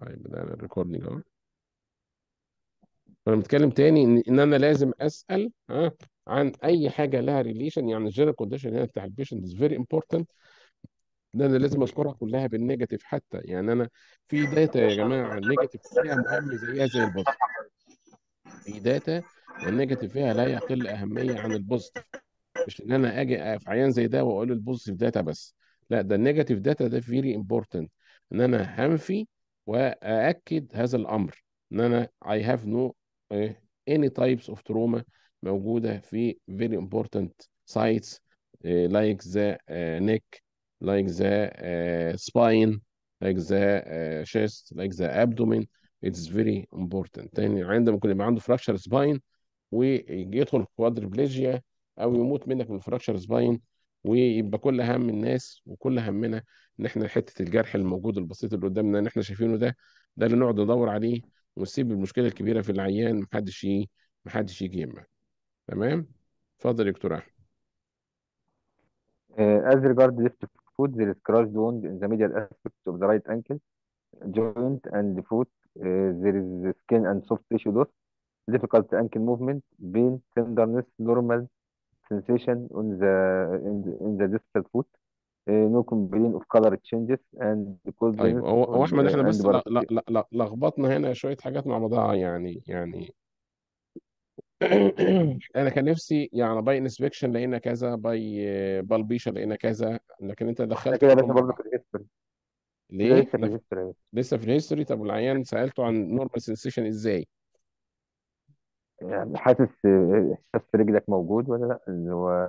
طيب بدأنا الريكوردنج اهو انا بنتكلم تاني ان ان انا لازم اسال ها عن اي حاجه لها ريليشن يعني الجنرال كونديشن هنا بتاع البيشنت از فيري امبورتنت ان انا لازم اذكرها كلها بالنيجاتيف حتى يعني انا في داتا يا جماعه النيجاتيف فيها مهم زيها زي البوزيتيف في داتا النيجاتيف فيها لا يقل اهميه عن البوزيتيف مش ان انا اجي في عيان زي ده واقول البوزيتيف داتا بس لا ده النيجاتيف داتا ده فيري امبورتنت ان انا هنفي وااكد هذا الامر ان انا I have no uh, any types of trauma موجوده في very important sites uh, like the uh, neck like the uh, spine like the uh, chest like the abdomen it's very important تاني عندما ممكن يبقى عنده fracture spine ويدخل في كوادربليجيا او يموت منك من الفراكشر سباين ويبقى كل هم الناس وكل همنا ان احنا حته الجرح الموجود البسيط اللي قدامنا ان احنا شايفينه ده ده اللي نقعد ندور عليه ونسيب المشكله الكبيره في العيان محدش يجي محدش يجي يهمها تمام اتفضل يا دكتور احمد Uh, as regards left foot, there is crushed wound in the medial aspect of the right ankle joint and the foot. Uh, there is skin and soft tissue loss, difficult ankle movement, pain, tenderness, normal sensation on the in the, in the distal foot. Uh, no complaint of color changes and coldness طيب هو هو on, احمد uh, احنا and بس لا لا paralysis. لا لا لخبطنا هنا شويه حاجات مع بعضها يعني يعني انا كان نفسي يعني باي انسبكشن لقينا كذا باي بالبيشن لقينا كذا لكن انت احنا دخلت كده يا كله باشا مع برضه بعض في الهيستوري كده ليه؟ لسه في احنا في- الهيستوري يا باشا. لسه في الهيستوري طب والعيان سالته عن نورمال سنسيشن ازاي؟ يعني حاسس احساس في رجلك موجود ولا لا اللي هو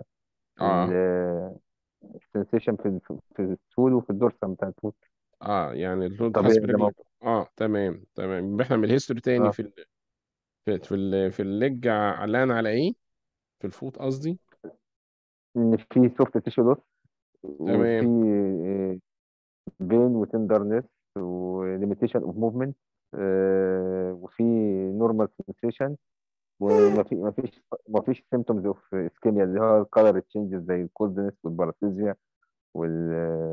اه السنسيشن في في في السول وفي الدورسم بتاع الفوت اه يعني الدكتور طبيعي حاسس ده برجلك موجود اه تمام تمام يبقى احنا من الهيستوري تاني اه في ال في في ال في الليج علان على ايه؟ في الفوت قصدي ان في سوفت تيشو لوس وفي تمام بين وتندرنس وليميتيشن اوف موفمنت وفي نورمال سنسيشن وما في ما فيش ما فيش سيمتومز اوف اسكيميا اللي هو الكالر تشينجز زي الكولدنس والباراسيزيا وال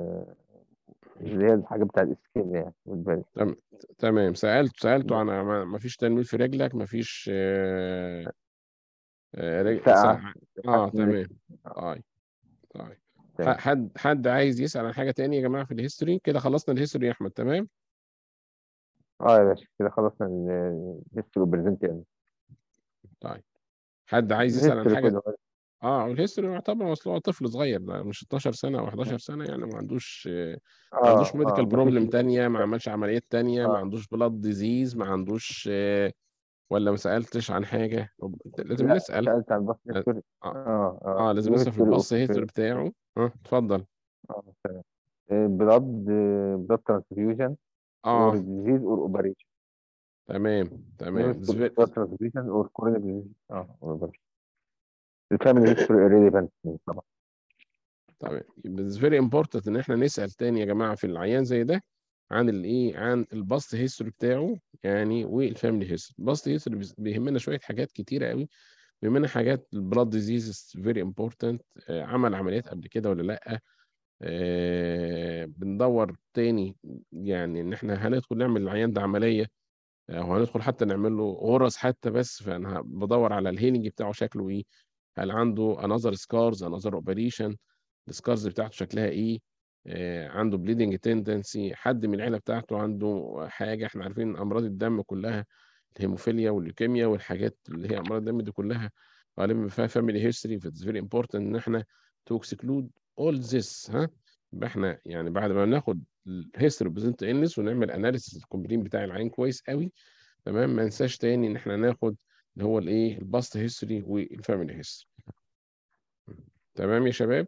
اللي هي الحاجات بتاع الاسكيميا يعني والبال تم- تمام سألت سألته عن ما ما فيش تنميل في رجلك ما فيش آه آه رج... سقعة سا... اه حاسس ان تمام طيب طيب ح- تمام حد حد عايز يسأل عن حاجة تانية يا جماعة في الهيستوري كده خلصنا الهيستوري يا أحمد تمام اه يا باشا كده خلصنا الهيستوري بريزنت يعني طيب حد عايز يسأل عن الهيستوري حاجة كله اه الهيستوري يعتبر اصل هو طفل صغير ده مش 12 سنة او 11 سنة يعني ما عندوش آه، ما عندوش اه ميديكال اه مفيش بروبلم تانية ما عملش عمليات تانية ما اه عندوش بلاد ديزيز ما عندوش آه، ولا ما سألتش عن حاجة طب لازم لا نسأل سألت عن بس اه هيستوري اه اه اه آه، لازم نو نسأل في هيستوري اوف البص هيستوري بتاعه اه اتفضل اه تمام بلاد بلاد ترانسفيوجن اور اه ديزيز اور اوبريشن تمام نو تمام هيستوري It's بلاد very- ترانسفيوجن اور كورونيك ديزيز اه اوبريشن الفاميلي هيستوري ريليفنت طبعا تمام يبقى it's very important ان احنا نسأل تاني يا جماعة في العيان زي ده عن الايه عن الباست هيستوري بتاعه يعني والفاميلي هيستوري الباست هيستوري بيهمنا شوية حاجات كتيرة قوي بيهمنا حاجات البلاد ديزيز فيري امبورتنت عمل عمليات قبل كده ولا لا آه بندور تاني يعني ان احنا هندخل نعمل العيان ده عملية او هندخل حتى نعمل له غرز حتى بس فانا بدور على الهيلينج بتاعه شكله ايه هل عنده انذر سكارز انذر اوبريشن السكارز بتاعته شكلها ايه آه عنده بليدنج تندنسي حد من العيله بتاعته عنده حاجه احنا عارفين امراض الدم كلها الهيموفيليا والليوكيميا والحاجات اللي هي امراض الدم دي كلها غالبا فيها فاميلي هيستوري فاتس فيري امبورتنت ان احنا تو اكسكلود اول ذس ها يبقى احنا يعني بعد ما ناخد الهيستوري بريزنت انس ونعمل اناليسيس الكومبلين بتاع العين كويس قوي تمام ما ننساش تاني ان احنا ناخد اللي هو الايه الباست هيستوري والفاميلي هيستوري تمام يا شباب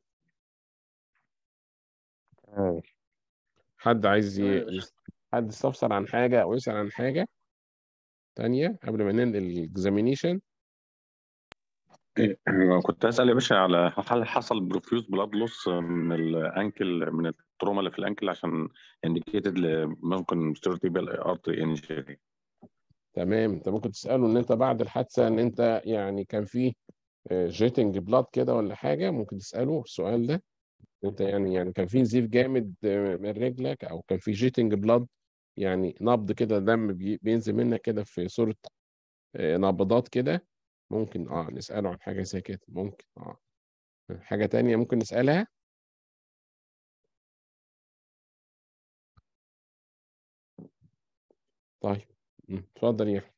تمام حد عايز ي... يس- حد يستفسر عن حاجه او يسال عن حاجه تانية قبل ما ننقل الاكزامينيشن إيه، كنت اسال يا باشا على هل حصل بروفيوز بلاد لوس من الانكل من التروما اللي في الانكل عشان انديكيتد ممكن ستيرتيبال ارتري انجري تمام انت ممكن تساله ان انت بعد الحادثه ان انت يعني كان في جيتنج بلاد كده ولا حاجه ممكن تساله السؤال ده انت يعني يعني كان في نزيف جامد آه، من رجلك او كان في جيتنج بلاد يعني نبض كده دم بي- بينزل منك كده في صورة آه، نبضات كده ممكن اه نسأله عن حاجة زي كده ممكن اه حاجة تانية ممكن نسألها طيب مم، اتفضل يا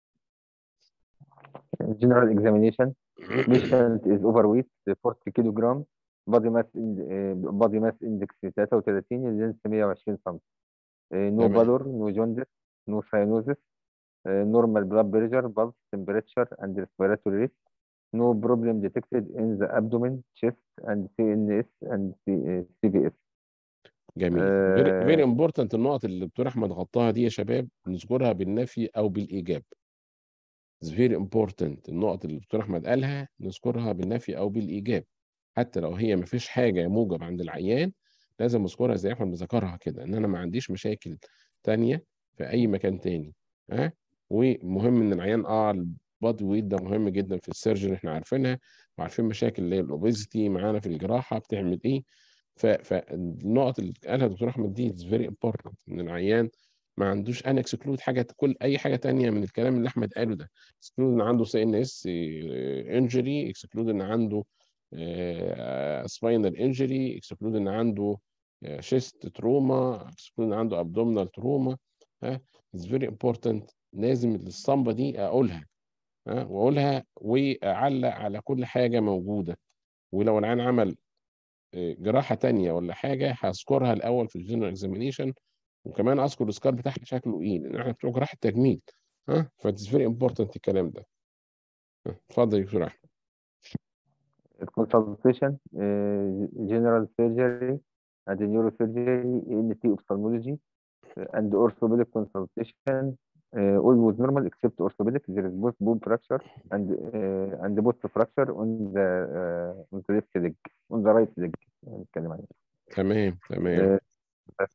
general examination patient is overweight 40 كيلو جرام body mass in- آه، body mass index 33 اللينس 120 سم no تمام. pallor no jaundice no cyanosis آه، normal blood pressure pulse temperature and respiratory rate no problem detected in the abdomen chest and CNS and C- CVS جميل آه. فيري امبورتنت النقط اللي الدكتور احمد غطاها دي يا شباب نذكرها بالنفي او بالايجاب فيري امبورتنت النقط اللي الدكتور احمد قالها نذكرها بالنفي او بالايجاب حتى لو هي ما فيش حاجه موجب عند العيان لازم اذكرها زي احمد ذكرها كده ان انا ما عنديش مشاكل تانية في اي مكان تاني ها ومهم ان العيان اه البادي ويت ده مهم جدا في السيرجن احنا عارفينها وعارفين مشاكل اللي هي الاوبيزيتي معانا في الجراحه بتعمل ايه ف- فالنقط اللي قالها الدكتور احمد دي فيري امبورتنت ان العيان ما عندوش انا اكسكلود حاجه كل اي حاجه تانية من الكلام اللي احمد قاله ده اكسكلود ان عنده سي ان اس انجري اكسكلود ان عنده سباينال انجري اكسكلود ان عنده شيست تروما اكسكلود ان عنده ابدومينال تروما ها اتس فيري امبورتنت لازم الصمبه دي اقولها ها واقولها واعلق على كل حاجه موجوده ولو العيان عمل آه، جراحه تانية ولا حاجه هذكرها الاول في الجنرال اكزامينيشن وكمان اذكر السكار بتاعها شكله ايه لان احنا بتوع جراحه تجميل ها فاتس فيري امبورتنت الكلام ده ها، اتفضل يا دكتور احمد consultation uh, general surgery and neurosurgery ENT ophthalmology uh, and orthopedic consultation uh, all was normal except orthopedic there is both bone fracture and uh, and post fracture on the uh, on the left leg on the right leg نتكلم عليه تمام تمام uh,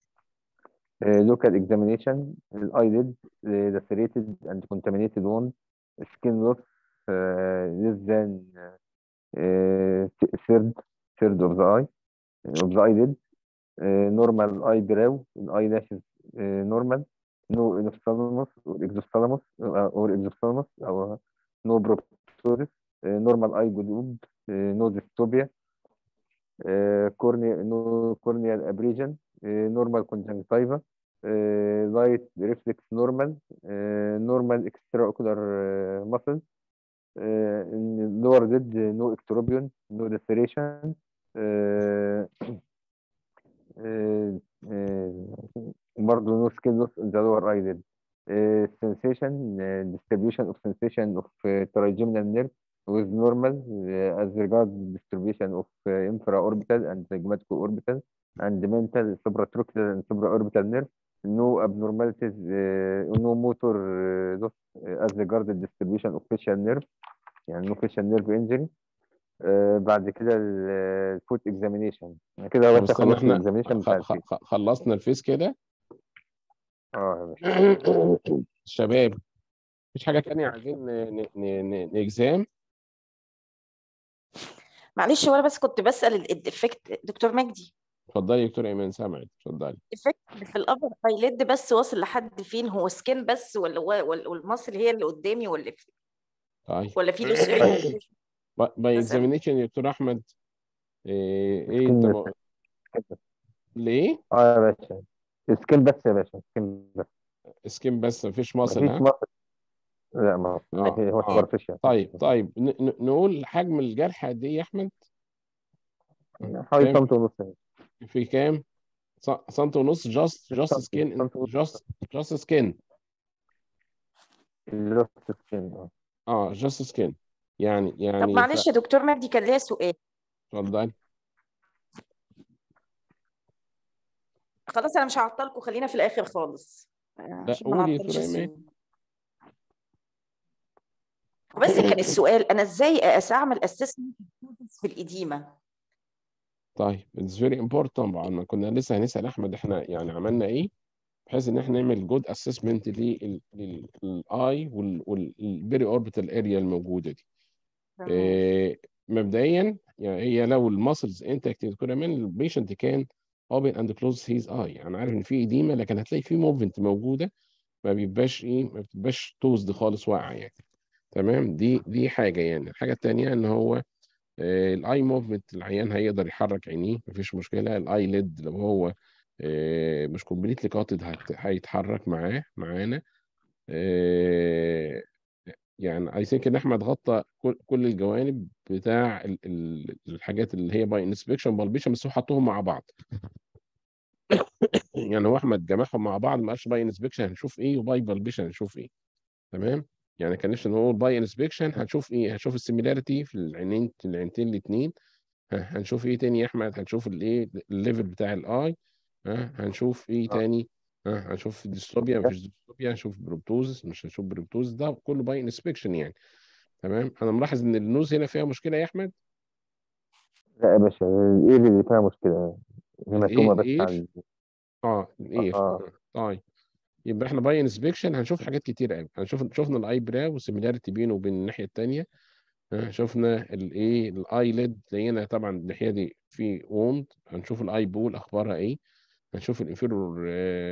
uh, local examination eyelid uh, lacerated and contaminated wound skin loss uh, less than uh, uh, third third of the eye of the eyelid uh, normal eyebrow and eyelashes uh, normal no enophthalmos or exophthalmos uh, or exophthalmos or no proptosis uh, normal eye globe uh, no dystopia uh, cornea no corneal abrasion uh, normal conjunctiva uh, light reflex normal uh, normal extraocular uh, muscles uh, in lower lid uh, no ectropion no laceration uh, uh, uh, برضه no skin loss in the lower eyelid uh, sensation uh, distribution of sensation of uh, trigeminal nerve was normal uh, as regards distribution of uh, infraorbital and zygomatico-orbital and mental supratrochlear and supraorbital nerve no abnormalities uh, no motor uh, loss uh, as regards the distribution of facial nerve يعني no facial nerve injury آه بعد كده الفوت اكزامينيشن كده طب بس استنى خلصت احنا الاكزامينيشن بتاع خ- الفيس خ- خلصنا الفيس كده اه يا باشا شباب مفيش حاجه تانية عايزين ن- ن- ن- ن- نجزام معلش هو انا بس كنت بسال الافكت دكتور مجدي اتفضلي يا دكتور ايمان سامعك اتفضلي الافكت في الابر ايليد بس واصل لحد فين هو سكين بس ولا ولا- والمصل هي اللي قدامي ولا في طيب ولا في لوس اريا باي مثلا اكزامينيشن يا دكتور احمد ايه ايه سكين انت بس م- ليه اه يا باشا سكين بس يا باشا سكين بس سكين بس مفيش ماسل مفيش ها مصر لا ما اه هي- هو اه سوبرفيشال طيب طيب ن- ن- نقول حجم الجرح قد ايه يا احمد حوالي كام سنتي ونص يعني. في كام س- سنتي ونص جاست جاست سنتي سكين سنتي ونص جاست جاست سكين جاست سكين اه اه جاست سكين يعني طب يعني ف... معلش يا دكتور مجدي كان ليا سؤال اتفضلي خلاص انا مش هعطلكم خلينا في الاخر خالص آه، لا عشان ما قولي يا نعطلش دكتور ايمان السؤال بس كان السؤال انا ازاي أس- اعمل اسسمنت في الاديمه طيب اتس فيري امبورتنت طبعا ما كنا لسه هنسال احمد احنا يعني عملنا ايه بحيث ان احنا نعمل جود اسسمنت للاي والبيري اوربيتال اريا الموجوده دي تمام إيه، مبدئيا يعني هي لو الماسلز انتكت كنا من البيشنت كان open and close his eye انا عارف ان في اديمه لكن هتلاقي في موفمنت موجوده ما بيبقاش ايه ما بتبقاش توزد خالص واقعه يعني تمام دي دي حاجه يعني الحاجه الثانيه ان هو الاي موفمنت العيان هيقدر يحرك عينيه مفيش مشكله الاي ليد لو هو آه، مش كومبليتلي قاطد هت- هيتحرك معاه معانا آه، يعني اي ثينك ان احمد غطى كل كل الجوانب بتاع ال- ال- الحاجات اللي هي باي انسبكشن بالبيشن بس هو حطهم مع بعض يعني هو احمد جمعهم مع بعض ما قالش باي انسبكشن هنشوف ايه وباي بالبيشن هنشوف ايه تمام يعني كان نفسي نقول باي انسبكشن هنشوف ايه هنشوف السيميلاريتي في العينين العينتين الاثنين هنشوف ايه تاني يا احمد هنشوف الايه الليفل بتاع الاي ها هنشوف ايه آه. تاني ها هنشوف ديستوبيا مفيش ديستوبيا هنشوف بروبتوزس مش هنشوف بروبتوزس ده كله باي انسبكشن يعني تمام انا ملاحظ ان النوز هنا فيها مشكله يا احمد لا يا باشا الايه اللي فيها مشكله هيماتوما بس الايه على الايه اه الايه اه طيب يبقى احنا باي انسبكشن هنشوف حاجات كتير قوي هنشوف شفنا الاي براو والسيميلاريتي بينه وبين الناحيه الثانيه شفنا الايه الاي ليد لقينا طبعا الناحيه دي في ووند هنشوف الاي بول اخبارها ايه هنشوف الانفيرور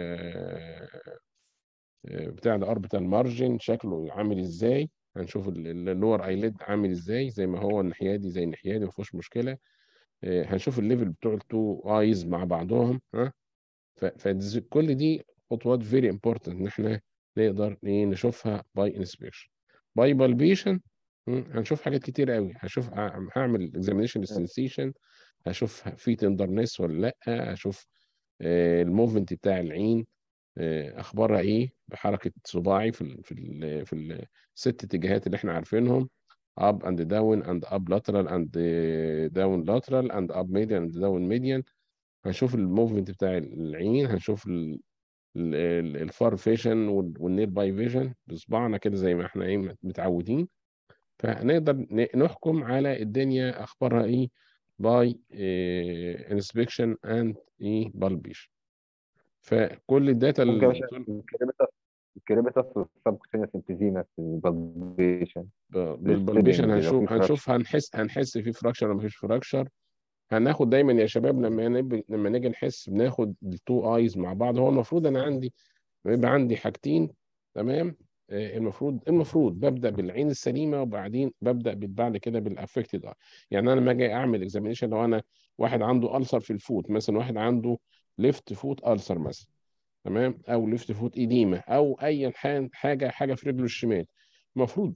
بتاع الاربيتال مارجن شكله عامل ازاي هنشوف اللور اي ليد عامل ازاي زي ما هو الناحيه دي زي الناحيه دي ما فيهوش مشكله آه، هنشوف الليفل بتوع التو ايز مع بعضهم ها فكل دي خطوات فيري امبورتنت ان احنا نقدر إيه نشوفها باي انسبكشن باي بالبيشن هنشوف حاجات كتير قوي هشوف ه- هعمل اكزامينيشن للسنسيشن هشوف في تندرنس ولا لا هشوف الموفمنت بتاع العين آه، اخبارها ايه بحركه صباعي في ال في ال في الست اتجاهات اللي احنا عارفينهم up and down and up lateral and uh, down lateral and up median and down median هنشوف الموفمنت بتاع العين هنشوف الفار فيجن والنير باي فيجن بصبعنا كده زي ما احنا ايه متعودين فنقدر ن- نحكم على الدنيا اخبارها ايه باي انسبكشن اند ايه بالبيشن فكل الداتا ممكن يا اللي باشا الكريبتاس الكريبتاس والسبكوتينيوس امفيزيما في البلبيشن بالبالبيشن للسيدنج لو هنشوف في هنشوف هنحس هنحس في فراكشر ولا مفيش فراكشر هناخد دايما يا شباب لما نب... لما نيجي نحس بناخد التو ايز مع بعض هو المفروض انا عندي بيبقى عندي حاجتين تمام آه، المفروض المفروض ببدا بالعين السليمه وبعدين ببدا بال- بعد كده بالافكتد اي يعني انا لما اجي اعمل اكزامينشن لو انا واحد عنده ألسر في الفوت مثلا واحد عنده ليفت فوت ألسر مثلا تمام او ليفت فوت ايديما او اي حان- حاجه حاجه في رجله الشمال المفروض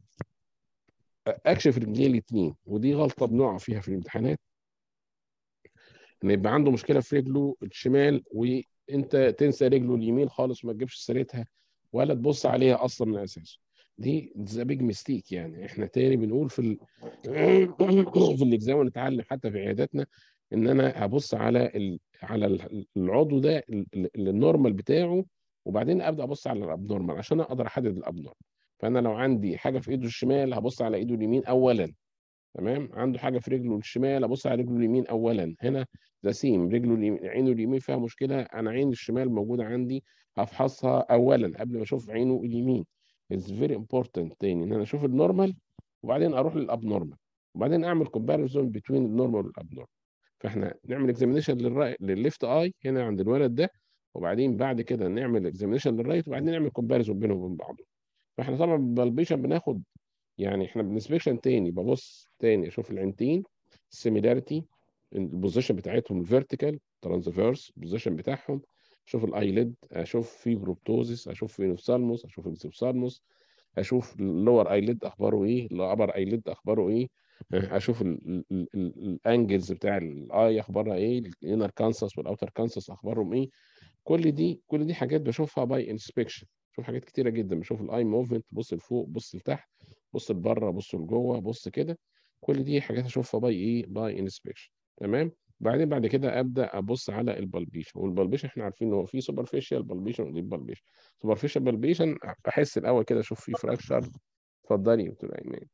اكشف رجليه الاثنين ودي غلطه بنقع فيها في الامتحانات ان يبقى عنده مشكله في رجله الشمال وانت تنسى رجله اليمين خالص وما تجيبش سيرتها ولا تبص عليها اصلا من اساسه دي ذا بيج ميستيك يعني احنا تاني بنقول في ال... في الاكزام ونتعلم حتى في عياداتنا ان انا هبص على ال... على ال- العضو ده ال- ال- النورمال بتاعه وبعدين ابدا ابص على الابنورمال عشان اقدر احدد الابنورمال فانا لو عندي حاجه في ايده الشمال هبص على ايده اليمين اولا تمام عنده حاجه في رجله الشمال ابص على رجله اليمين اولا هنا ده سيم رجله اليمين عينه اليمين فيها مشكله انا عين الشمال موجوده عندي هفحصها اولا قبل ما اشوف عينه اليمين اتس فيري امبورتنت تاني ان انا اشوف النورمال وبعدين اروح للابنورمال وبعدين اعمل كومباريزون بين النورمال والابنورمال فاحنا نعمل اكزامينشن للليفت اي هنا عند الولد ده وبعدين بعد كده نعمل اكزامينشن للرايت وبعدين نعمل كومباريزون بينهم وبين بعضهم فاحنا طبعا بالبيشن بناخد يعني احنا بالانسبكشن تاني ببص تاني اشوف العينتين السيميلاريتي البوزيشن بتاعتهم الفيرتيكال ترانسفيرس البوزيشن بتاعهم اشوف الايليد اشوف في بروبتوزيس اشوف في نوفسالموس اشوف اكسوفسالموس اشوف اللور ايليد اخباره ايه الابر ايليد اخباره ايه اشوف الانجلز بتاع الاي اخبارها ايه الانر كانسس والاوتر كانسس اخبارهم ايه كل دي كل دي حاجات بشوفها باي انسبكشن بشوف حاجات كتيره جدا بشوف الاي موفمنت بص لفوق بص لتحت بص لبره بص لجوه بص كده كل دي حاجات اشوفها باي ايه باي انسبكشن تمام بعدين بعد كده ابدا ابص على البلبيشن والبلبيشن احنا عارفين ان هو في سوبرفيشال بالبيشن ودي بالبيشن سوبرفيشال بالبيشن احس الاول كده اشوف فيه فراكشر اتفضلي يا دكتور ايمان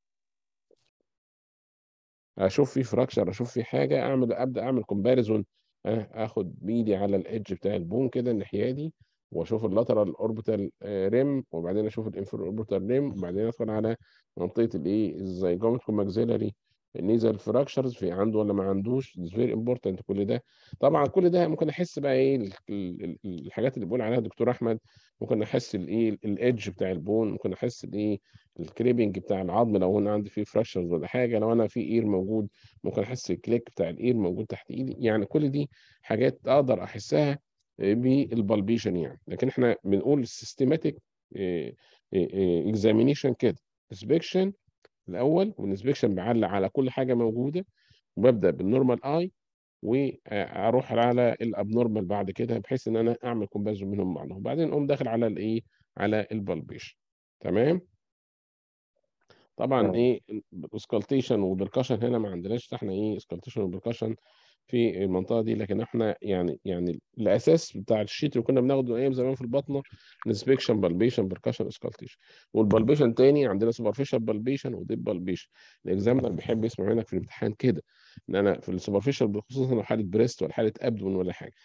اشوف فيه فراكشر اشوف فيه حاجه اعمل ابدا اعمل كومباريزون اخد بايدي على الادج بتاع البون كده الناحيه دي واشوف اللاترال اوربيتال ريم وبعدين اشوف الانفير اوربيتال ريم وبعدين ادخل على منطقه الايه الزيجوميتريك ماكسيلاري النيزل فراكشرز في عنده ولا ما عندوش فيري امبورتنت كل ده طبعا كل ده ممكن احس بقى ايه ال- ال- ال- الحاجات اللي بيقول عليها الدكتور احمد ممكن احس الايه الايدج بتاع البون ممكن احس الايه الكريبنج بتاع العظم لو انا عندي فيه فراكشرز ولا حاجه لو انا في اير موجود ممكن احس الكليك بتاع الاير موجود تحت ايدي يعني كل دي حاجات اقدر احسها بالبالبيشن يعني لكن احنا بنقول السيستماتيك اكزامينيشن كده انسبكشن الاول والانسبكشن بعلق على كل حاجه موجوده وببدا بالنورمال اي واروح على الابنورمال بعد كده بحيث ان انا اعمل كومباريزون بينهم بعضهم وبعدين اقوم داخل على الايه على البالبيشن تمام طبعا تمام. ايه اسكالتيشن وبركشن هنا ما عندناش احنا ايه اسكالتيشن وبركشن في المنطقه دي لكن احنا يعني يعني الاساس بتاع الشيت اللي كنا بناخده ايام زمان في البطنه انسبكشن بالبيشن بركشن اسكالتيشن والبالبيشن تاني عندنا سوبرفيشال بالبيشن وديب بالبيشن الاكزامنر بيحب يسمع منك في الامتحان كده ان انا في السوبرفيشال خصوصا لو حاله بريست ولا حاله ابدون ولا حاجه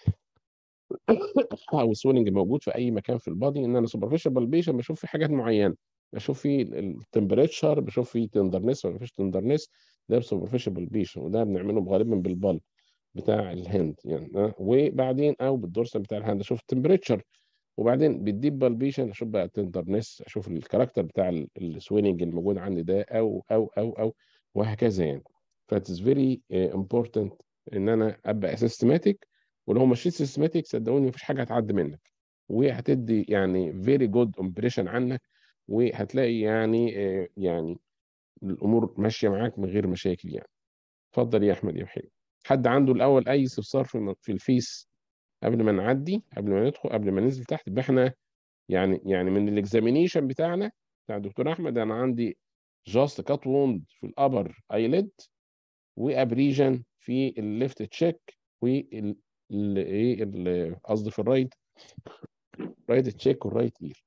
او سويلنج موجود في اي مكان في البادي ان انا سوبرفيشال بالبيشن بشوف في حاجات معينه بشوف في التمبريتشر بشوف في تندرنس ولا مفيش تندرنس ده سوبرفيشال بالبيشن وده بنعمله غالبا بالبال بتاع الهند يعني أه؟ وبعدين او بالدورسال بتاع الهند اشوف التمبريتشر وبعدين بالديب بالبيشن اشوف بقى التندرنس اشوف الكاركتر بتاع السويننج الموجود عندي ده او او او او وهكذا يعني فاتس فيري امبورتنت ان انا ابقى سيستماتيك ولو مشيت سيستماتيك صدقوني مفيش حاجه هتعدي منك وهتدي يعني فيري جود امبريشن عنك وهتلاقي يعني آه، يعني الامور ماشيه معاك من غير مشاكل يعني اتفضل يا احمد يا محمد حد عنده الاول اي استفسار في الم- في الفيس قبل ما نعدي قبل ما ندخل قبل ما ننزل تحت يبقى احنا يعني يعني من الاكزامينيشن بتاعنا بتاع الدكتور احمد انا عندي جاست كات ووند في الابر ايليد وابريجن في الليفت تشيك وال ال- ايه ال- قصدي في الرايت رايت تشيك والرايت اير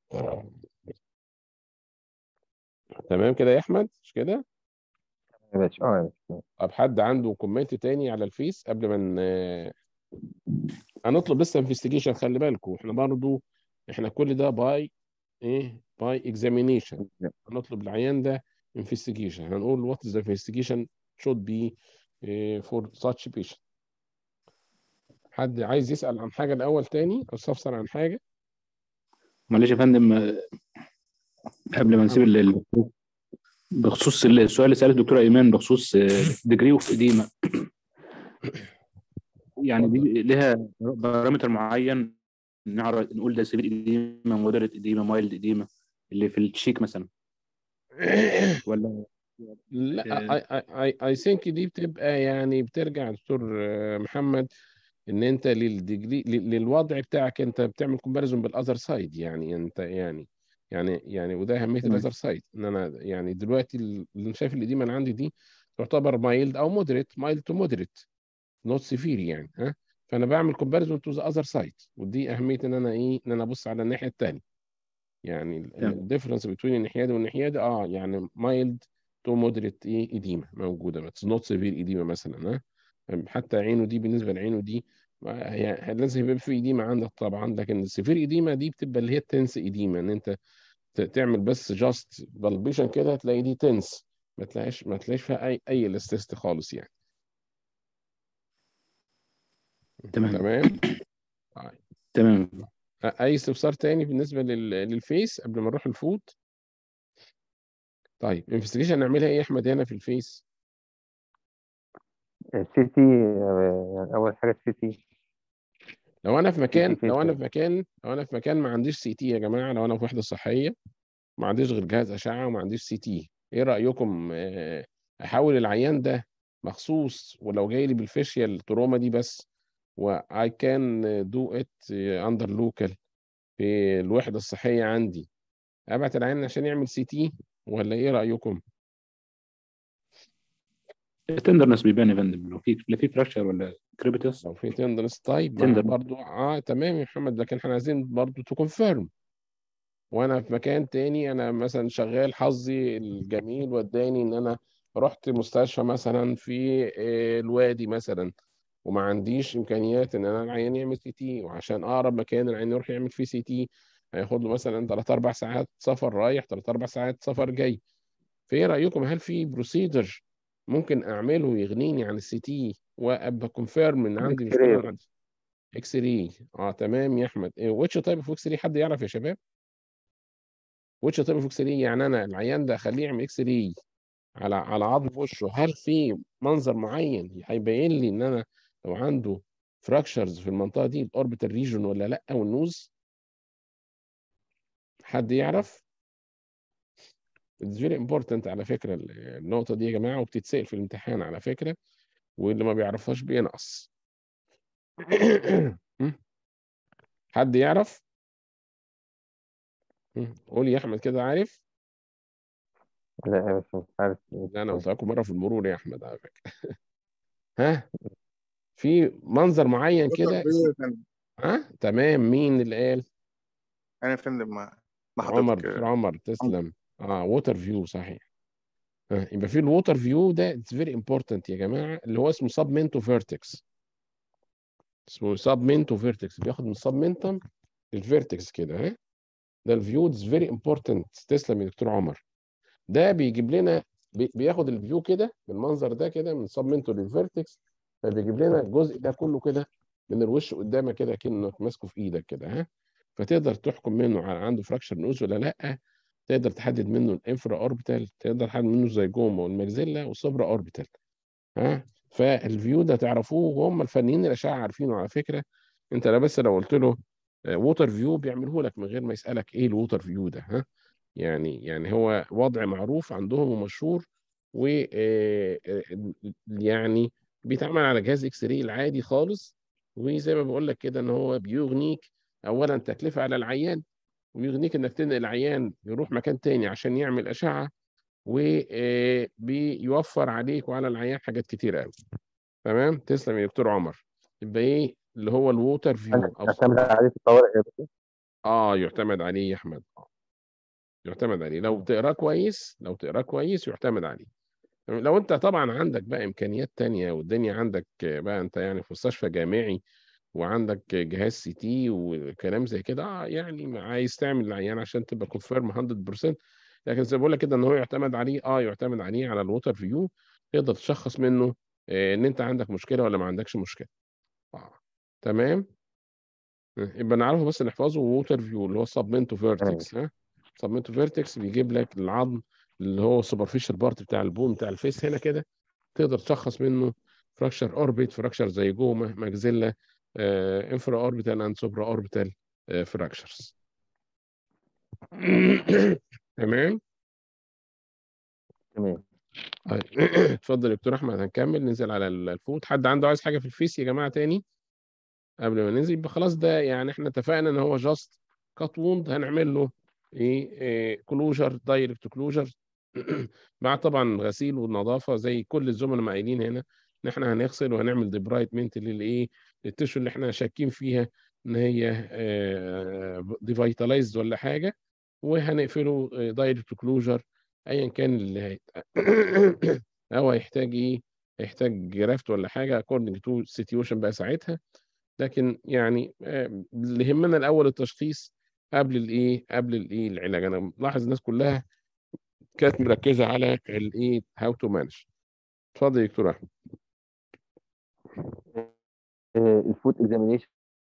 تمام كده يا احمد مش كده يا باشا اه يا باشا طب حد عنده كومنت تاني على الفيس قبل ما ن- هنطلب لسه انفستيجيشن خلي بالكم احنا برضو احنا كل ده باي ايه باي اكزامينيشن هنطلب العيان ده انفستيجيشن هنقول وات از انفستيجيشن should be eh, for such patient حد عايز يسأل عن حاجة الأول تاني أو يستفسر عن حاجة معلش يا فندم آه، قبل ما نسيب ال- ال- بخصوص السؤال اللي سأله الدكتورة إيمان بخصوص ديجري اوف إديما يعني دي لها بارامتر معين نعرف نقول ده سيفير إديما مودريت إديما مايلد إديما اللي في التشيك مثلا ولا لا اي اي اي ثينك دي بتبقى يعني بترجع دكتور آه، محمد ان انت للديجري لل- للوضع بتاعك انت بتعمل كومباريزون بالاذر سايد يعني انت يعني يعني يعني وده اهميه تمام. الاذر سايد ان انا يعني دلوقتي اللي أنا شايف الاديمه اللي عندي دي تعتبر مايلد او مودريت مايلد تو مودريت نوت سيفير يعني ها فانا بعمل كومباريزون تو ذا اذر سايد ودي اهميه ان انا ايه ان انا ابص على الناحيه الثانيه يعني تمام. الديفرنس بين الناحيه دي والناحيه دي اه يعني مايلد تو مودريت ايه اديمه موجوده بس نوت سيفير اديمه مثلا ها حتى عينه دي بالنسبه لعينه دي ما- هي لازم يبقى في اديمه عندك طبعا لكن السيفير اديمه دي بتبقى اللي هي التنس اديمه ان انت ت- تعمل بس جاست بالبيشن كده تلاقي دي تنس ما تلاقيش ما تلاقيش فيها اي اي الاستيست خالص يعني تمام تمام طيب. تمام اي استفسار تاني بالنسبه لل... للفيس قبل ما نروح الفود طيب انفستيجيشن نعملها ايه يا احمد هنا في الفيس السي تي يعني اول حاجه السي تي لو انا في مكان فين لو انا طيب؟ في مكان لو انا في مكان ما عنديش سي تي يا جماعه لو انا في وحده صحيه ما عنديش غير جهاز اشعه وما عنديش سي تي ايه رايكم آه، احول العيان ده مخصوص ولو جاي لي بالفيشيال تروما دي بس واي كان دو ات اندر لوكال في الوحده الصحيه عندي ابعت العيان عشان يعمل سي تي ولا ايه رايكم التندرنس بيبان يا فندم لو في لا في فراكشر ولا كريبيتس لو في تندرس طيب ما تندر. برضو اه تمام يا محمد لكن احنا عايزين برضو تو كونفيرم وانا في مكان تاني انا مثلا شغال حظي الجميل وداني ان انا رحت مستشفى مثلا في آه، الوادي مثلا وما عنديش امكانيات ان انا العيان يعمل سي تي وعشان اقرب مكان العيان يروح يعمل فيه سي تي هياخد له مثلا 3 4 ساعات سفر رايح 3 4 ساعات سفر جاي فايه رايكم هل في بروسيدر ممكن اعمله يغنيني عن السي تي وابقى كونفيرم ان عندي الإكس راي. مشكله عندي اكس راي اه تمام يا احمد واتش تايب اوف اكس راي حد يعرف يا شباب واتش تايب اوف اكس راي يعني انا العيان ده اخليه يعمل اكس راي على على عظم وشه هل في منظر معين هيبين لي ان انا لو عنده فراكشرز في المنطقه دي الاوربيتال ريجون ولا لا والنوز حد يعرف It's very important على فكرة ال- النقطة دي يا جماعة وبتتسأل في الامتحان على فكرة واللي ما بيعرفهاش بينقص حد يعرف؟ قول يا أحمد كده عارف؟ لا يا باشا مش عارف لا أنا قلت لكم مرة في المرور يا أحمد على فكرة ها؟ في منظر معين كده بيقول يا فندم ها؟ تمام مين اللي قال؟ انا يا فندم مع مع عمر حضرتك دكتور عمر تسلم اه ووتر فيو صحيح آه. يبقى في الووتر فيو ده اتس فيري امبورتنت يا جماعه اللي هو اسمه سبمنتو فيرتكس اسمه سبمنتو فيرتكس بياخد من سبمنتم للفيرتكس كده ها ده الفيو اتس فيري امبورتنت تسلم يا دكتور عمر ده بيجيب لنا بي- بياخد الفيو كده بالمنظر ده كده من سبمنتو للفيرتكس فبيجيب لنا الجزء ده كله كده من الوش قدامك كده كأنك ماسكه في ايدك كده ها فتقدر تحكم منه على عنده فراكشر نوز ولا لا تقدر تحدد منه الانفرا اوربيتال تقدر تحدد منه الزيجوما والماكسيلا والسوبرا اوربيتال ها فالفيو ده تعرفوه وهم الفنيين الاشعه عارفينه على فكره انت لا بس لو قلت له ووتر فيو بيعمله لك من غير ما يسالك ايه الووتر فيو ده ها يعني يعني هو وضع معروف عندهم ومشهور و آه، آه، يعني بيتعمل على جهاز اكس راي العادي خالص وزي ما بقول لك كده ان هو بيغنيك اولا تكلفه على العيان ويغنيك انك تنقل العيان يروح مكان تاني عشان يعمل اشعه وبيوفر عليك وعلى العيان حاجات كتير قوي تمام تسلم يا دكتور عمر يبقى ايه اللي هو الووتر فيو او اعتمد عليه في الطوارئ يا باشا اه يعتمد عليه يا احمد آه. يعتمد عليه لو تقراه كويس لو تقراه كويس يعتمد عليه تمام؟ لو انت طبعا عندك بقى امكانيات تانية والدنيا عندك بقى انت يعني في مستشفى جامعي وعندك جهاز سي تي وكلام زي كده اه يعني عايز تعمل العيان عشان تبقى كونفيرم 100% لكن زي ما بقول لك كده ان هو يعتمد عليه اه يعتمد عليه على الووتر فيو تقدر تشخص منه آه ان انت عندك مشكله ولا ما عندكش مشكله اه تمام يبقى نعرفه بس نحفظه ووتر فيو اللي هو سبمنتو فيرتكس ها سبمنتو فيرتكس بيجيب لك العظم اللي هو السوبرفيشال بارت بتاع البون بتاع الفيس هنا كده تقدر تشخص منه فراكشر اوربيت فراكشر زي جوما ماكزيلا انفرا اوربيتال اند سوبرا اوربيتال فراكشرز تمام تمام طيب اتفضل يا دكتور احمد هنكمل ننزل على الفوت حد عنده عايز حاجه في الفيس يا جماعه تاني قبل ما ننزل يبقى خلاص ده يعني احنا اتفقنا ان هو جاست كات ووند هنعمل له ايه كلوجر دايركت كلوجر مع طبعا غسيل والنظافه زي كل الزملاء ما قايلين هنا ان احنا هنغسل وهنعمل ديبرايتمنت للايه للتشو اللي احنا شاكين فيها ان هي ديفيتالايزد ولا حاجه وهنقفله دايركت كلوجر ايا كان اللي هيت... او هيحتاج ايه هيحتاج جرافت ولا حاجه according to situation بقى ساعتها لكن يعني آه، اللي يهمنا الاول التشخيص قبل الايه قبل الايه العلاج انا ملاحظ الناس كلها كانت مركزه على الايه هاو تو مانج اتفضل يا دكتور احمد الفوت اكزامينيشن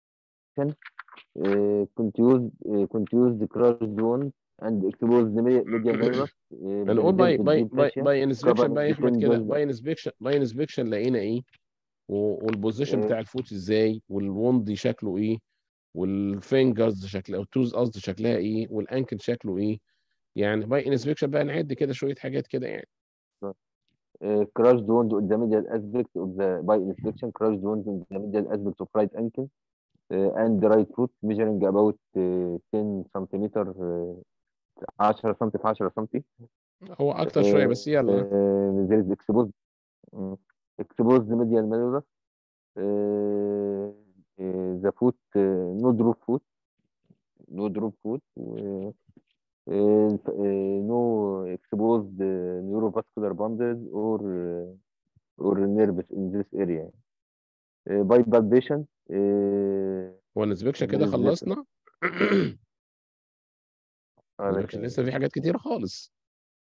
كنت يوز كنت يوز كراش زون اند اكسبوز ميديا نيرفس هنقول باي باي باي باي انسبكشن بقى يا احمد كده باي انسبكشن باي انسبكشن لقينا ايه و- والبوزيشن آه. بتاع الفوت ازاي والوند شكله ايه والفينجرز شكلها التوز قصدي شكلها ايه والانكل شكله ايه يعني باي انسبكشن بقى نعد كده شويه حاجات كده يعني crush wound on the medial aspect of the by inspection crush wound on the medial aspect of right ankle uh, and the right foot measuring about uh, 10 centimeter uh, 10 سم في 10 سم هو اكتر شويه بس يلا uh, there is exposed mm, exposed medial malleolus uh, uh, the foot uh, no drop foot no drop foot uh, uh, uh, no exposed uh, neurovascular bundles or uh, or nerves in this area uh, by palpation uh, هو الانسبكشن كده بالنسبة- خلصنا على الانسبكشن لسه في حاجات كتير خالص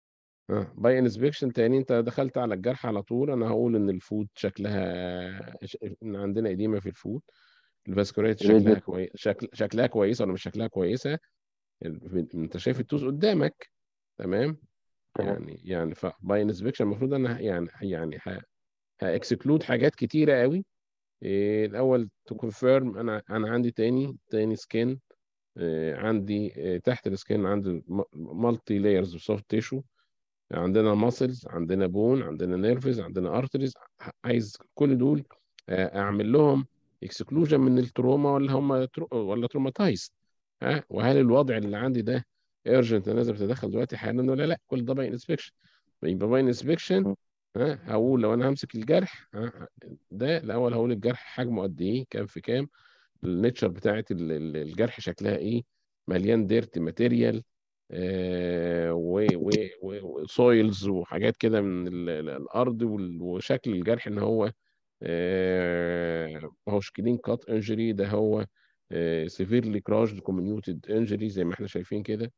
باي انسبكشن تاني انت دخلت على الجرح على طول انا هقول ان الفود شكلها ش- ان عندنا اديمه في الفود الفاسكولاريتي شكلها Redness. كويس شكل شكلها كويسه ولا مش شكلها كويسه ال- انت شايف التوز قدامك تمام تمام. يعني يعني باي انسبكشن المفروض انا يعني يعني ه- هاكسكلود حاجات كتيره قوي إيه الاول تو كونفيرم انا انا عندي تاني تاني سكين عندي إيه تحت السكين عندي مالتي لايرز اوف سوفت تيشو عندنا ماسلز عندنا بون عندنا نيرفز عندنا ارتريز عايز كل دول آه، اعمل لهم اكسكلوجن من التروما ولا هم ترو ولا تروماتايز ها وهل الوضع اللي عندي ده ايرجنت انا لازم اتدخل دلوقتي حالا ولا لا كل ده باين انسبكشن يبقى باين انسبكشن م. ها هقول لو انا همسك الجرح ها ده الاول هقول الجرح حجمه قد ايه كام في كام النيتشر بتاعت ال- ال- الجرح شكلها ايه مليان ديرت ماتيريال وسويلز وحاجات كده من ال- ال- الارض وال- وشكل الجرح ان هو آه، ما هوش كلين كات انجري ده هو سيفيرلي كراجد كوميونيوتد انجري زي ما احنا شايفين كده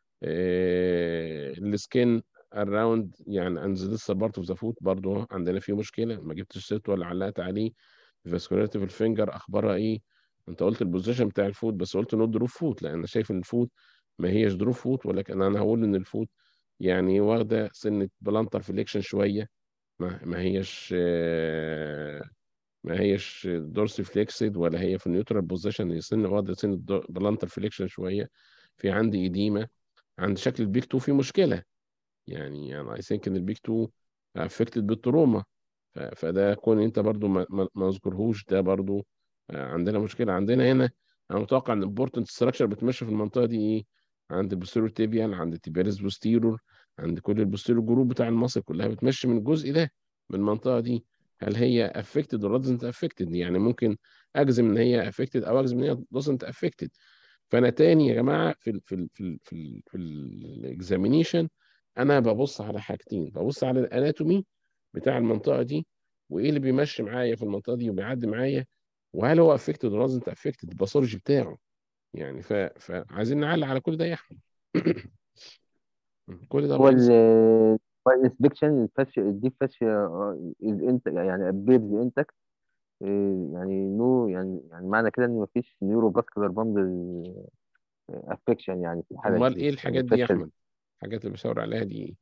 السكين اراوند يعني اند لسه بارت اوف ذا فوت برضه عندنا فيه مشكله ما جبتش سيت ولا علقت عليه الفاسكولاريتي في الفينجر اخبارها ايه انت قلت البوزيشن بتاع الفوت بس قلت نوت دروب فوت لان انا شايف ان الفوت ما هيش دروب فوت ولكن انا هقول ان الفوت يعني واخده سنه بلانتر فليكشن شويه ما ما هيش آه، ما هيش دورسي فليكسد ولا هي في النيوترال بوزيشن هي سن واخده سنه بلانتر فليكشن شويه في عندي اديمه عند شكل البيك 2 في مشكله يعني انا اي ثينك ان البيك 2 افكتد بالتروما ف- فده كون انت برضو ما ما ما اذكرهوش ده برضو آه، عندنا مشكله عندنا هنا انا متوقع ان الامبورتنت ستراكشر بتمشي في المنطقه دي ايه عند البوستيرور تيبيال عند التيبياليس بوستيرور عند كل البوستيرور جروب بتاع المصل كلها بتمشي من الجزء ده من المنطقه دي هل هي افكتد ولا doesn't افكتد يعني ممكن اجزم ان هي افكتد او اجزم ان هي doesn't افكتد فانا تاني يا جماعه في ال في ال في ال في ال في الاكزامينيشن انا ببص على حاجتين ببص على الاناتومي بتاع المنطقه دي وايه اللي بيمشي معايا في المنطقه دي وبيعدي معايا وهل هو افكتد ولا doesn't افكتد الباثولوجي بتاعه يعني ف... فعايزين نعلق على كل ده يا احمد كل ده هو باين ال الانسبكشن الفاشيا الديب فاشيا انت يعني ابيرز انتك يعني نو يعني يعني معنى كده ان مفيش نيورو فاسكولار باندل افكشن يعني في الحاله امال دي ايه يعني الحاجات دي يا الفاشيا احمد الحاجات اللي بشاور عليها دي ايه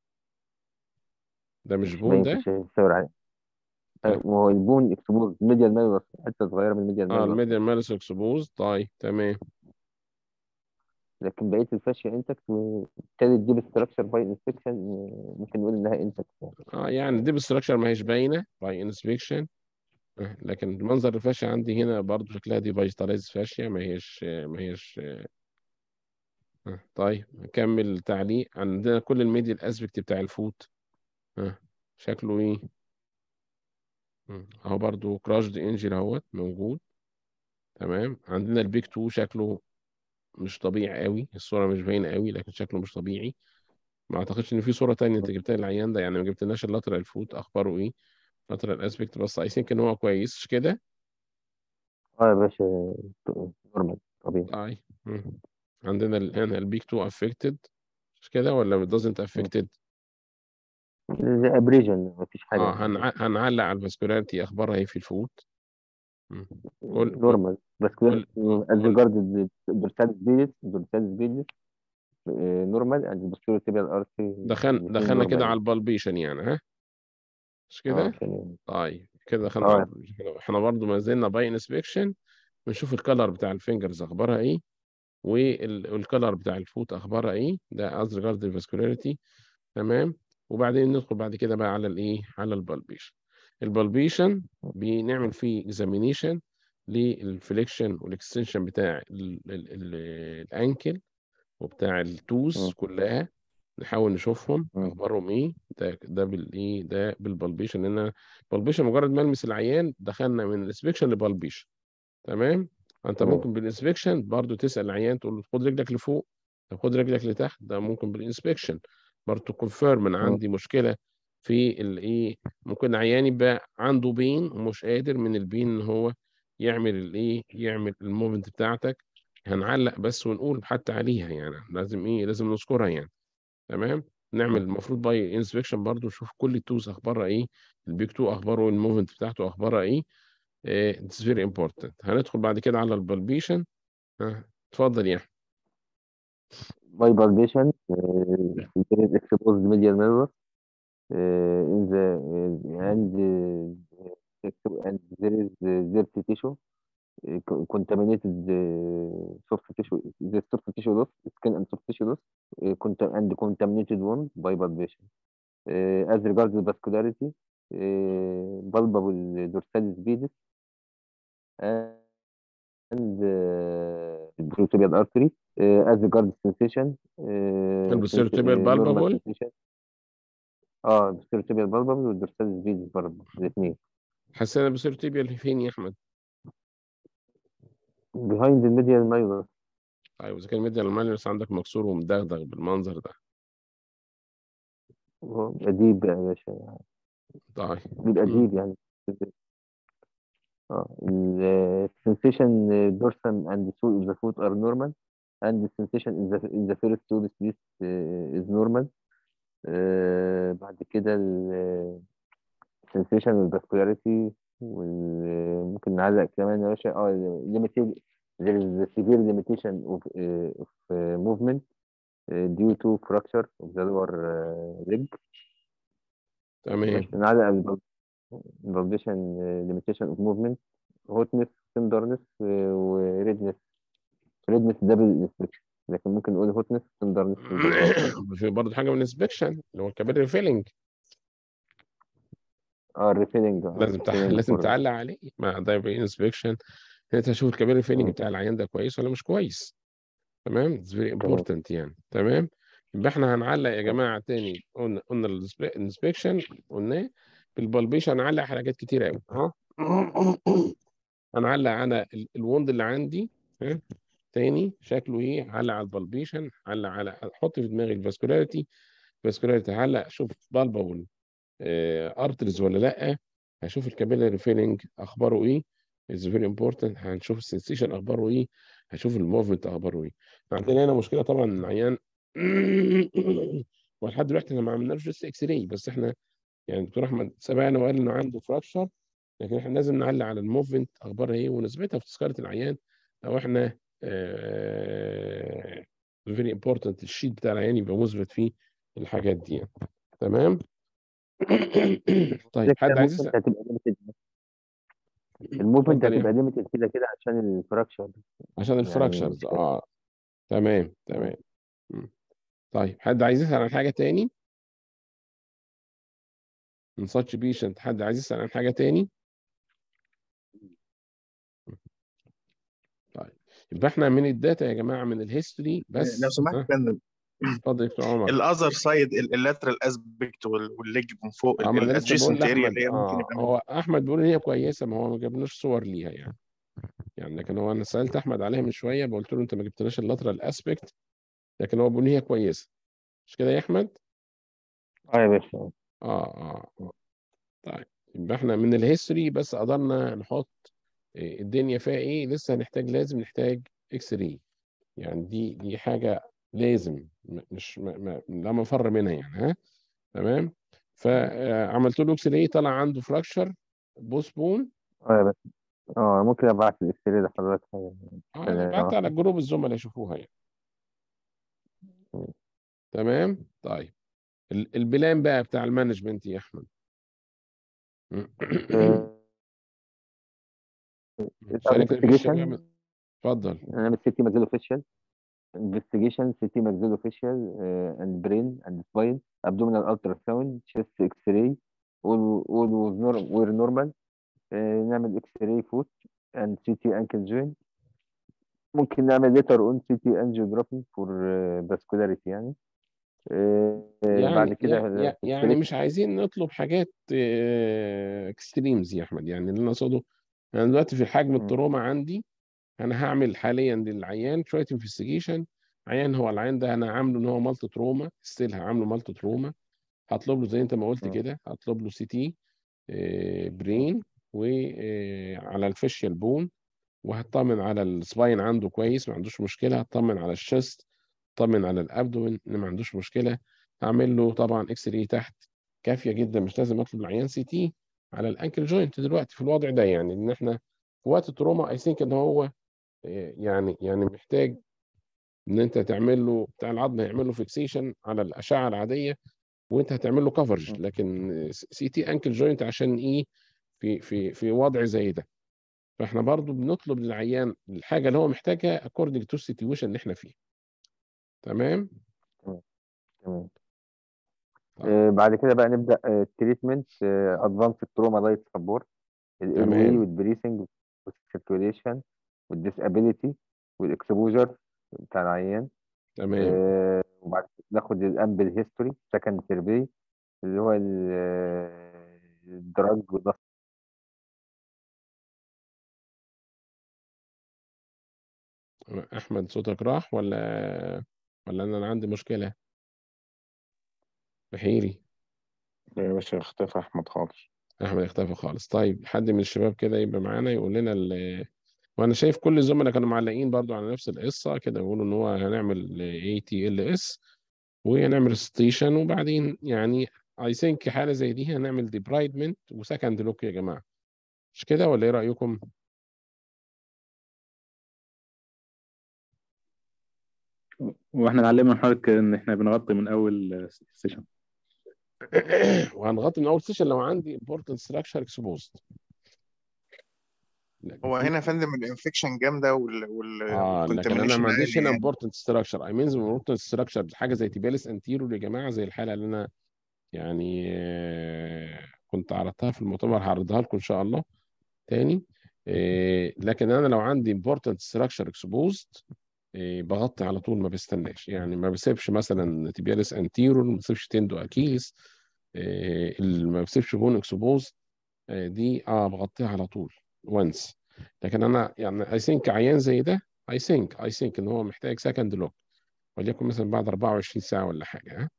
ده مش مش بون باين ده في الشاور عليه طيب ما هو البون اكسبوز ميديال مالوس حته صغيره من الميديال اه مالوس الميديا مالس اكسبوز طيب تمام لكن بقيه الفاشيا انتكت وبالتالي الديب ستراكشر باي انسبكشن ممكن نقول انها انتكت اه يعني دي بالستراكشر ما هيش باينه باي انسبكشن لكن المنظر الفاشيا عندي هنا برضو شكلها دي فيجيتاليز فاشيا ما هيش ما هيش آه. طيب نكمل تعليق عندنا كل الميديا الاسبكت بتاع الفوت آه. شكله ايه مم. اهو برضو كراشد انجل اهوت موجود تمام عندنا البيك 2 شكله مش طبيعي قوي الصوره مش باينه قوي لكن شكله مش طبيعي ما اعتقدش ان في صوره تانية انت جبتها للعيان ده يعني ما جبتلناش اللاترال فوت اخباره ايه لاترال اسبكت بس اي ثينك ان هو كويس مش كده اه يا باشا نورمال طبيعي طيب مم. عندنا ال- هنا البيك 2 افكتد مش كده ولا doesn't affected زي ابريجن مفيش حاجه اه هنع... هنعلق على الفاسكولاريتي اخبارها ايه في الفوت مم. كل كل نورمال بس كده كل از كل ريجارد دورساليس بيليس دورساليس بيليس نورمال اند بوستيريور تيبيال ارتري دخل دخلنا كده على البالبيشن يعني ها مش اه كده عشان طيب كده دخلنا على اه البالبيشن احنا برضو ما زلنا باي انسبكشن بنشوف الكلر بتاع الفينجرز اخبارها ايه والكلر بتاع الفوت اخبارها ايه ده از ريجارد الفاسكولاريتي تمام وبعدين ندخل بعد كده بقى على الايه على البالبيشن البالبيشن بنعمل فيه اكزامينيشن للفليكشن والاكستنشن بتاع ال- ال- ال- الانكل وبتاع التوز مم. كلها نحاول نشوفهم مم. اخبارهم ايه ده ده بالايه ده بالبالبيشن لان البالبيشن مجرد ما المس العيان دخلنا من الانسبكشن لبالبيشن تمام انت تمام ممكن بالانسبكشن برضو تسال العيان تقول له خد رجلك لفوق طب خد رجلك لتحت ده ممكن بالانسبكشن برضو كونفيرم ان مم. عندي مشكله في الايه ممكن عيان يبقى عنده بين ومش قادر من البين ان هو يعمل الايه يعمل الموفمنت بتاعتك هنعلق بس ونقول حتى عليها يعني لازم ايه لازم نذكرها يعني تمام نعمل المفروض باي انسبكشن برضو نشوف كل التوز اخبارها ايه البيك 2 اخباره الموفمنت بتاعته اخبارها ايه اتس فيري امبورتنت هندخل بعد كده على البالبيشن اتفضل يا احمد by palpation uh, there is exposed medial mirror uh, in the uh, and uh, ex- and there is uh, dirty tissue uh, co- contaminated uh, soft tissue the soft tissue loss skin and soft tissue loss uh, conta- and contaminated wound by palpation uh, as regards the vascularity uh, bulbable dorsalis pedis and uh, protopial artery uh, as regards sensation uh, البوستيريور sens- tibial uh, normal bulbable sensation اه البوستيريور bulbable والدورساليس فيديس برضه الاثنين حسينا بسيرتيبيا اللي فين يا احمد behind the medial minor طيب اذا كان ميديا الماليوس عندك مكسور ومدغدغ بالمنظر ده بيبقى ديب بقى يا باشا طيب بيبقى مم. ديب يعني اه السنسيشن dorsum and sole of the foot are normal and the sensation in the in the first two splits uh, is normal آه بعد كده ال sensation والفاسكولاريتي وممكن نعلق كمان يا باشا اه limited there is a severe limitation of, uh, of uh, movement uh, due to fracture of the lower uh, leg تمام بس نعلق البالبيشن limitation of movement hotness tenderness uh, و redness redness ده بالانسبكشن لكن ممكن نقول hotness tenderness بالبالبيشن. في برضه حاجه من الانسبكشن اللي هو الكابيلري فيلنج اه الريفيلنج لازم تح... لازم تعلق عليه مع ده انسبكشن انت تشوف الكابيلري فيلنج مم. بتاع العيان ده كويس ولا مش كويس تمام اتس فيري امبورتنت يعني تمام يبقى احنا هنعلق يا جماعه تاني قلنا قلنا الانسبكشن قلناه بالبالبيشن هنعلق على حاجات كتير قوي ها هنعلق على ال- الوند اللي عندي ها تاني شكله ايه هعلق على البالبيشن هعلق على احط في دماغي الفاسكولاريتي فاسكولاريتي هعلق اشوف بالبابل ارترز ولا لا هشوف الكابيلاري فيلنج اخباره ايه از فيري امبورتنت هنشوف السنسيشن اخباره ايه هشوف الموفمنت اخباره ايه عندنا هنا مشكله طبعا إن العيان ولحد دلوقتي احنا ما عملناش لسه اكس راي بس احنا يعني الدكتور احمد سبقنا وقال انه عنده فراكشر لكن احنا لازم نعلق على الموفمنت اخبارها ايه ونثبتها في تذكره العيان لو احنا فيري امبورتنت الشيت بتاع العيان يبقى مثبت فيه الحاجات دي يعني. تمام طيب حد عايز يسأل هتبقى limited. الموفمنت اتفضل يا هتبقى ليميتد كده كده عشان الفراكشر عشان الفراكشرز مش- اه تمام تمام مم. طيب حد عايز يسأل عن حاجة تاني من such patient حد عايز يسأل عن حاجة تاني طيب يبقى احنا من الداتا يا جماعة من الهيستوري بس لو سمحت ها، يا فندم اتفضل يا دكتور عمر الاذر سايد اللاترال اسبكت والليج من فوق اه ما انا لسه بقول الادجيسنت اريا لاحمد اللي هي ممكن اه يبقى هو احمد بيقول ان هي كويسه ما هو ما جابناش صور ليها يعني يعني لكن هو انا سالت احمد عليها من شويه قلت له انت ما جبتناش اللاترال اسبكت لكن هو بيقول ان هي كويسه مش كده يا احمد؟ اه يا باشا اه اه اه طيب يبقى احنا من الهيستوري بس قدرنا نحط إيه الدنيا فيها ايه لسه هنحتاج لازم نحتاج اكس راي يعني دي دي حاجه لازم م- مش ما ما لا مفر منها يعني ها تمام فعملت له اكس راي طلع عنده فراكشر بوست بون اه يا باشا اه ممكن ابعت الاكس راي لحضرتك اه آه. انا بعت على الجروب الزملاء يشوفوها يعني تمام طيب ال- البلان بقى بتاع المانجمنت يا احمد آه، شارك الفيشل investigation. يعمل اتفضل نعمل سيتي ماكسيلوفيشال investigation CT maxillofacial uh, and brain and spine abdominal ultrasound chest x-ray all all was nor were normal uh, نعمل x-ray foot and CT ankle joint ممكن نعمل later on CT angiography for uh, vascularity يعني uh, بعد يعني كده يعني, يعني- يعني مش عايزين نطلب حاجات اكستريمز يا احمد يعني اللي انا اقصده انا دلوقتي في حجم مم. التروما عندي انا هعمل حاليا للعيان شويه انفستيجيشن عيان هو العيان ده انا عامله ان هو مالتي تروما ستيل هعامله مالتي تروما هطلب له زي انت ما قلت مم. كده هطلب له سي تي برين وعلى الفيشيال بون وهطمن على السباين عنده كويس ما عندوش مشكله هطمن على الشست هطمن على الابدومن ان ما عندوش مشكله اعمل له طبعا اكس راي تحت كافيه جدا مش لازم اطلب العيان سي تي على الانكل جوينت دلوقتي في الوضع ده يعني ان احنا في وقت التروما اي ثينك ان هو آه، يعني يعني محتاج ان انت تعمل له بتاع العظم هيعمل له فيكسيشن على الاشعه العاديه وانت هتعمل له كفرج لكن سي تي انكل جوينت عشان ايه في في في وضع زي ده فاحنا برضو بنطلب للعيان الحاجه اللي هو محتاجها according to situation اللي احنا فيه تمام تمام طيب. آه، بعد كده بقى نبدا التريتمنت ادفانس تروما لايت سبورت الاير تمام. واي والبريسنج والسيركوليشن والديسابيليتي والاكسبوجر بتاع العيان تمام آه، وبعد كده ناخد الامبل هيستوري سكند سيرفي اللي هو ال- آه، الدراج والنص احمد صوتك راح ولا ولا انا أنا عندي مشكله بحيري يا باشا اختفى احمد خالص احمد اختفى خالص طيب حد من الشباب كده يبقى معانا يقول لنا ال... وانا شايف كل الزملاء كانوا معلقين برضو على نفس القصه كده بيقولوا ان هو هنعمل اي تي ال اس وهنعمل ستيشن وبعدين يعني اي ثينك حاله زي دي هنعمل ديبرايدمنت وسكند لوك يا جماعه مش كده ولا ايه رايكم؟ واحنا اتعلمنا من حضرتك ان احنا بنغطي من اول سيشن وهنغطي من اول سيشن لو عندي important structure exposed لكن هو في- هنا يا فندم الانفكشن جامده وال وال اه لكن انا والcontamination ما عنديش عالي هنا يعني. important structure I mean important structure حاجه زي تيباليس انتيرو يا جماعه زي الحاله اللي انا يعني آه، كنت عرضتها في المؤتمر هعرضها لكم ان شاء الله تاني آه، لكن انا لو عندي important structure exposed آه، بغطي على طول ما بستناش يعني ما بسيبش مثلا تيبياليس انتيرو ما بسيبش تندو اكيليس آه، ال- ما بسيبش بون اكسبوز دي اه بغطيها على طول وانس لكن انا يعني اي ثينك عيان زي ده اي ثينك اي ثينك ان هو محتاج سكند لوك وليكن مثلا بعد 24 ساعه ولا حاجه ها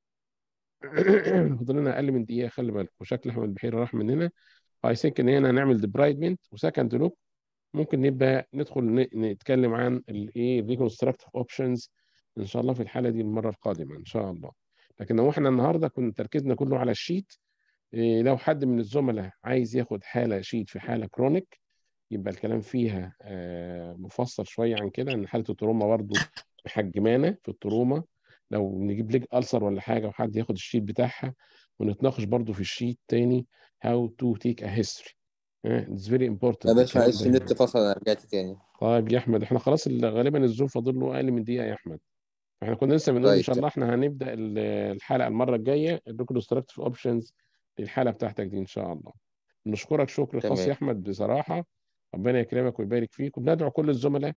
فاضل لنا اقل من دقيقه خلي بالك وشكل احمد بحيري راح مننا اي ثينك ان هنا هنعمل ديبرايدمنت وسكند لوك ممكن نبقى ندخل ن- نتكلم عن الايه الريكونستراكتيف اوبشنز ان شاء الله في الحاله دي المره القادمه ان شاء الله لكن لو احنا النهارده كنا تركيزنا كله على الشيت إيه، لو حد من الزملاء عايز ياخد حاله شيت في حاله كرونيك يبقى الكلام فيها آه، مفصل شويه عن كده ان حاله التروما برضه محجمانه في التروما لو نجيب ليج ألسر ولا حاجه وحد ياخد الشيت بتاعها ونتناقش برضه في الشيت تاني how to take a history آه، it's very important يا باشا الكلام معلش ده النت فصل انا رجعت تاني طيب يا احمد احنا خلاص ال- غالبا الزوم فاضل له اقل من دقيقه يا احمد احنا كنا لسه بنقول ان طيب شاء الله احنا هنبدا ال- الحلقه المره الجايه الريكونستراكتيف اوبشنز للحاله بتاعتك دي ان شاء الله نشكرك شكر خاص تمام. يا احمد بصراحه ربنا يكرمك ويبارك فيك وبندعو كل الزملاء